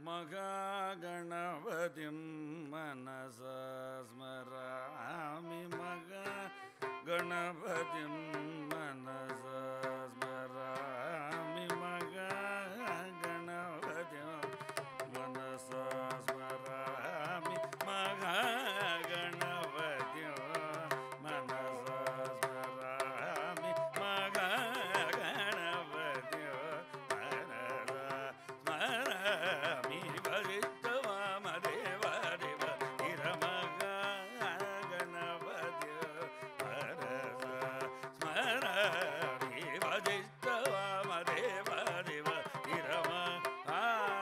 महागणपतिं मनसा स्मरामि मगा गणपतिं मनसा स्मरामि मगा गणपतिं मनसा स्मरामि मगा गणपतिं मनसा स्मरामि मगा गणपतिं मनसा स्मरामि भजित्वामदेवादेव हिरमगा गणपतिं मनसा स्मरामि भजित्वामदेवादेव हिरमगा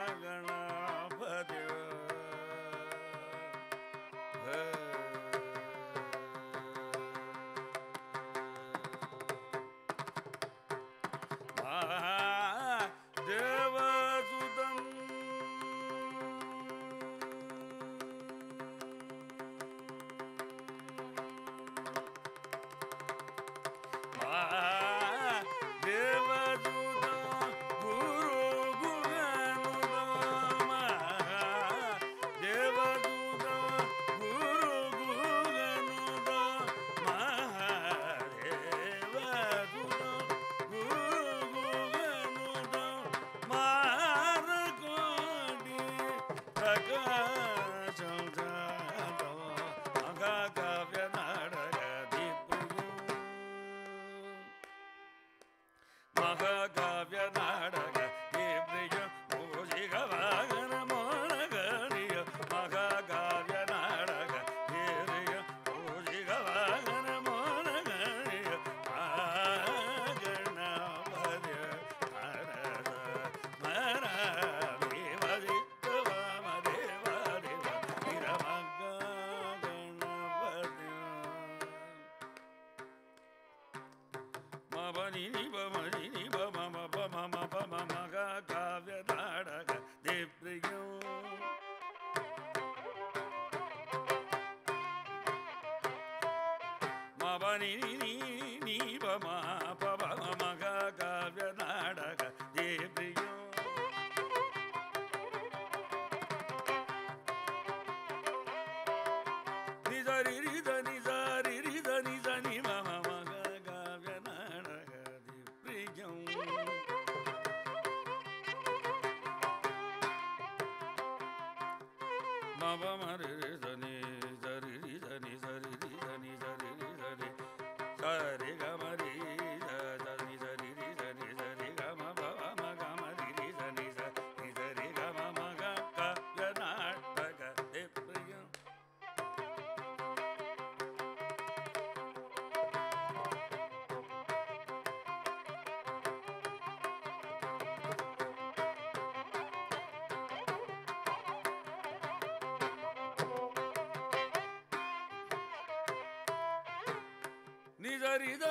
தேவசுதம் தேவதுதம் குரு குகனுதம் தேவதுதம் குரு குகனுதம் மகாதேவதுதம் குரு குகனுதம் மாரகோடி பிரகாசம் ஜாதம் மகாகாவிய நாடகதி மகாகாவிய நாடக தீப்ரிய மூஷிக வாகன மோனகரிய மகாகாவிய நாடக தீரிய மூஷிக வாகன மோனகரிய ஆகணபதிய மரத மராமி வதித்த வாமதேவாதிவ இரமகா கணபதிய மபனி நிபமணி நிபம மபம மபம மக காவிய நாடக திப்ரியம் மபனி நிபம பபம மக காவிய நாடக திப்ரியம் நிதரி ரித நிதரி ரித நித நிமம மக காவிய நாடக திப்ரியம் மப மரி ரிதனி சரி ரிதனி சரி ரிதனி சரி ரிதனி சரி கமரி சரி சரி ரிதனி சரி கம பவ மக மரி ரிதனி சரி சரி கம மக காவிய நாடக திப்ரியம் நிதரித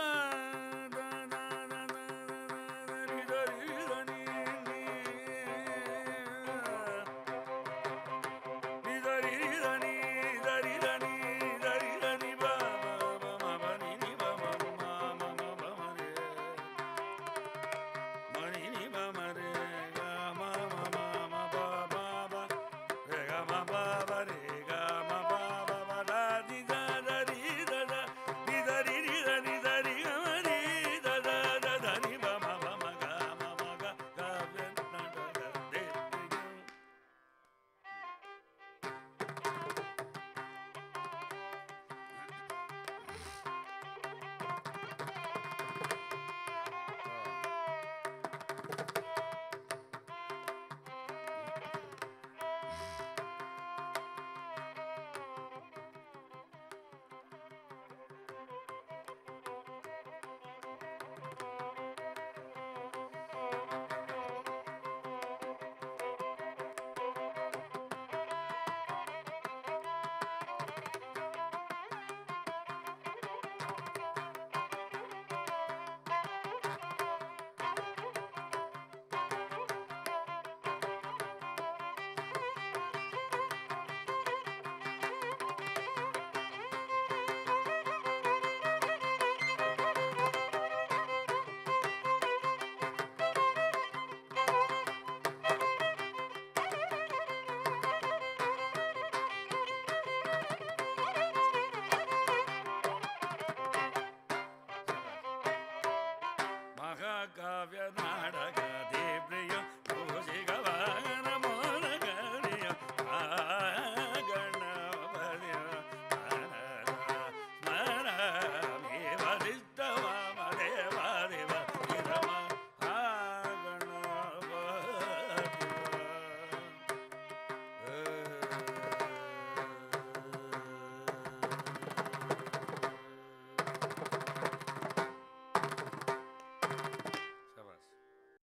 Ni ಮಹಾಕಾವ್ಯ ನಾಡಗಾದೆ ಪ್ರಿಯ